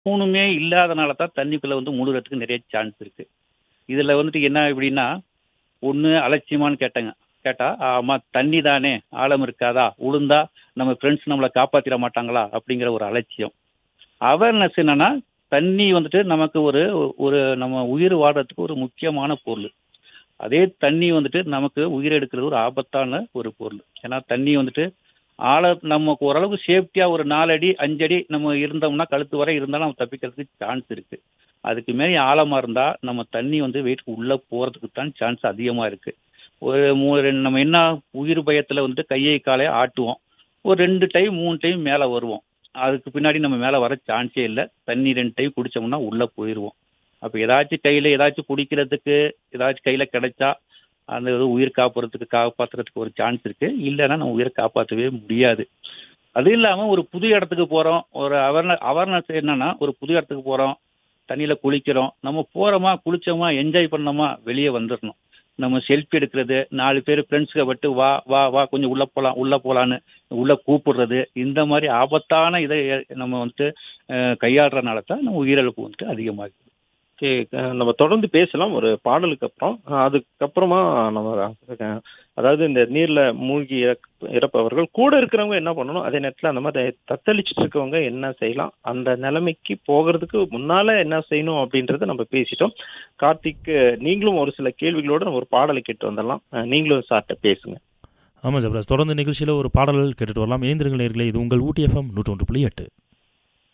மூணுமே இல்லாதனால தான் தண்ணிக்குள்ள வந்து முழுகிறதுக்கு நிறைய சான்ஸ் இருக்கு இதுல வந்துட்டு என்ன எப்படின்னா ஒன்று அலட்சியமான்னு கேட்டாங்க கேட்டா ஆமா தண்ணி தானே ஆழம் இருக்காதா உளுந்தா நம்ம ஃப்ரெண்ட்ஸ் நம்மளை காப்பாத்திட மாட்டாங்களா அப்படிங்கிற ஒரு அலட்சியம் அவேர்னஸ் என்னன்னா தண்ணி வந்துட்டு நமக்கு ஒரு ஒரு நம்ம உயிர் வாடுறதுக்கு ஒரு முக்கியமான பொருள் அதே தண்ணி வந்துட்டு நமக்கு உயிர் எடுக்கிறது ஒரு ஆபத்தான ஒரு பொருள் ஏன்னா தண்ணி வந்துட்டு ஆழ நமக்கு ஓரளவுக்கு சேஃப்டியா ஒரு நாலடி அஞ்சடி நம்ம இருந்தோம்னா கழுத்து வரை இருந்தாலும் நம்ம தப்பிக்கிறதுக்கு சான்ஸ் இருக்கு அதுக்கு மேலே ஆழமா இருந்தா நம்ம தண்ணி வந்து வெயிட்டுக்கு உள்ள போறதுக்கு தான் சான்ஸ் அதிகமா இருக்கு ஒரு மூ ரெண்டு- நம்ம என்ன உயிர் பயத்துல வந்து கையை காலை ஆட்டுவோம் ஒரு ரெண்டு டைம் மூணு டைம் மேலே வருவோம் அதுக்கு பின்னாடி நம்ம மேலே வர சான்ஸே இல்லை தண்ணி ரெண்டு டைம் குடிச்சோம்னா உள்ள போயிடுவோம் அப்போ ஏதாச்சும் கையில் ஏதாச்சும் குடிக்கிறதுக்கு ஏதாச்சும் கையில் கிடைச்சா அந்த இது உயிர் காப்புறதுக்கு காப்பாற்றுறதுக்கு ஒரு சான்ஸ் இருக்கு இல்லைன்னா நம்ம உயிரை காப்பாற்றவே முடியாது அது இல்லாமல் ஒரு புது இடத்துக்கு போகிறோம் ஒரு அவேர்னஸ் அவேர்னஸ் என்னன்னா ஒரு புது இடத்துக்கு போகிறோம் தண்ணியில் குளிக்கிறோம் நம்ம போகிறோமா குளிச்சோமா என்ஜாய் பண்ணோமா வெளியே வந்துடணும் நம்ம செல்ஃபி எடுக்கிறது நாலு பேர் ஃப்ரெண்ட்ஸுக்கு விட்டு வா வா வா கொஞ்சம் உள்ளே போகலாம் உள்ளே போகலான்னு உள்ளே கூப்பிடுறது இந்த மாதிரி ஆபத்தான இதை நம்ம வந்துட்டு அஹ், கையாளுறதுனால தான் நம்ம உயிரிழப்பு வந்துட்டு அதிகமாகுது ஓகே அஹ் நம்ம தொடர்ந்து பேசலாம் ஒரு பாடலுக்கு அப்புறம் அஹ் அதுக்கப்புறமா நம்ம அஹ் அதாவது இந்த நீர்ல மூழ்கி இறக்க- இறப்பவர்கள் கூட இருக்கிறவங்க என்ன பண்ணணும் அதே நேரத்தில் அந்த மாதிரி தத்தளிச்சுட்டு இருக்கவங்க என்ன செய்யலாம் அந்த நிலைமைக்கு போகிறதுக்கு முன்னால என்ன செய்யணும் அப்படின்றத நம்ம பேசிட்டோம் கார்த்திக் நீங்களும் ஒரு சில கேள்விகளோட நம்ம ஒரு பாடலை கேட்டு வந்துடலாம் அஹ் நீங்களும் சார்ட்ட பேசுங்க ஆமாம் ஜப்ராஸ் தொடர்ந்து நிகழ்ச்சியில் ஒரு பாடல் கேட்டுட்டு வரலாம் இணைந்திருங்கள் நேர்களே இது உங்கள் ஊட்டி எஃப்எம் நூற்றி ஒன்று புள்ளி எட்டு